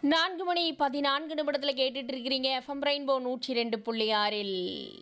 நான்கு மணி பதினான்கு நிமிடத்துல கேட்டுட்டு இருக்கிறீங்க எஃப்எம் ரெயின்போ நூற்றி ரெண்டு புள்ளி ஆறில்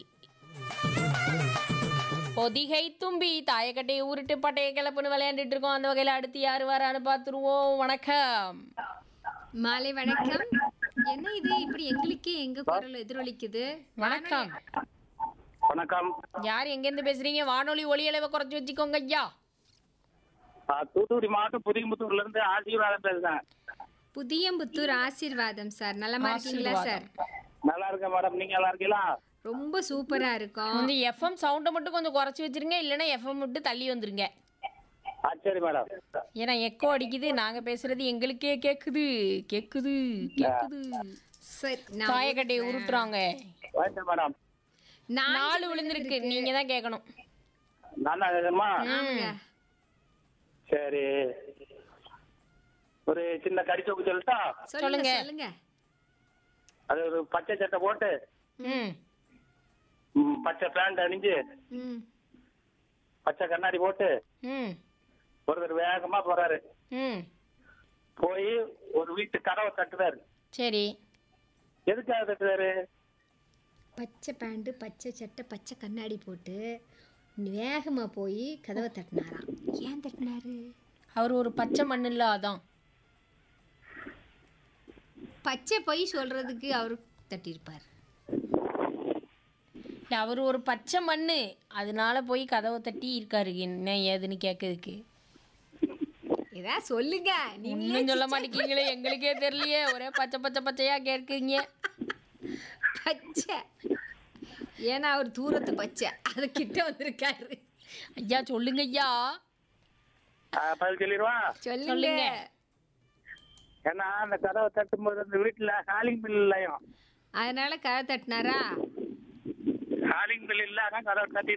பொதிகை தும்பி தாயக்கட்டையை உருட்டு பட்டையை கிளப்புன்னு விளையாண்டுட்டு இருக்கோம் அந்த வகையில அடுத்து யார் வரான்னு பார்த்துருவோம் வணக்கம் மாலை வணக்கம் என்ன இது இப்படி எங்களுக்கே எங்க குரல் எதிரொலிக்குது வணக்கம் வணக்கம் யார் எங்கேருந்து பேசுறீங்க வானொலி ஒலி அளவை குறைச்சி வச்சுக்கோங்க ஐயா ஆ, தூத்துக்குடி மாவட்டம் புதியமுத்தூர்ல இருந்து ஆசீர்வாதம் பேசுறேன் புதியம்புத்தூர் ஆசீர்வாதம் சார் நலமா இருக்கீங்களா சார் நல்லா இருக்கேன் மேடம் நீங்க நல்லா இருக்கீங்களா ரொம்ப சூப்பரா இருக்கும் வந்து எஃப்எம் சவுண்டை மட்டும் கொஞ்சம் குறைச்சி வச்சிருங்க இல்லைன்னா எஃப்எம் விட்டு தள்ளி வந்துருங்க ஆ சரி மேடம் ஏன்னா எக்கோ அடிக்குது நாங்க பேசுறது எங்களுக்கே கேக்குது கேக்குது கேக்குது சரி நான் தாயக்கட்டையை உருட்டுறாங்க வாங்க மேடம் நான் நாலு விழுந்திருக்கு நீங்க தான் கேட்கணும் நான் தான் கேட்கணுமா ஆமாங்க. சரி ஒரு சின்ன கடிச்சோக்கு சொல்லட்டா சொல்லுங்க சொல்லுங்க. சொல்லுங்க அது ஒரு பச்சை சட்டை போட்டு ம் ம், பச்சை பேண்ட் அணிஞ்சு ம் பச்சை கண்ணாடி போட்டு ம் ஒருத்தர் வேகமா போறாரு ம் போய் ஒரு வீட்டு கதவை தட்டுறாரு சரி எதுக்காக தட்டுறாரு பச்சை பேண்ட் பச்சை சட்டை பச்சை கண்ணாடி போட்டு வேகமா போய் கதவை தட்டினாராம் ஏன் தட்டினாரு அவர் ஒரு பச்சை மண் இல்ல அதான் பச்சை பொய் சொல்றதுக்கு அவரு தட்டியிருப்பார் இல்ல அவர் ஒரு பச்சை மண்ணு அதனால போய் கதவை தட்டி இருக்காரு என்ன ஏதுன்னு கேட்கறதுக்கு ஏதா சொல்லுங்க நீங்களே இன்னும் சொல்ல மாட்டேங்கிறீங்களே எங்களுக்கே தெரியலையே ஒரே பச்சை பச்சை பச்சையா கேட்குறீங்க பச்சை ஏன்னா அவர் தூரத்து பச்சை அது கிட்ட வந்திருக்காரு ஐயா சொல்லுங்க ஐயா ஆ, பதில் சொல்லிடுவா சொல்லுங்க சொல்லுங்க. ஏன்னா அந்த கதவை தட்டும்போது அந்த வீட்டுல ஹாலிங் பில் இல்லையும் அதனால கதை தட்டினாரா ஹாலிங் பில் இல்ல அதான் கதவை தட்டி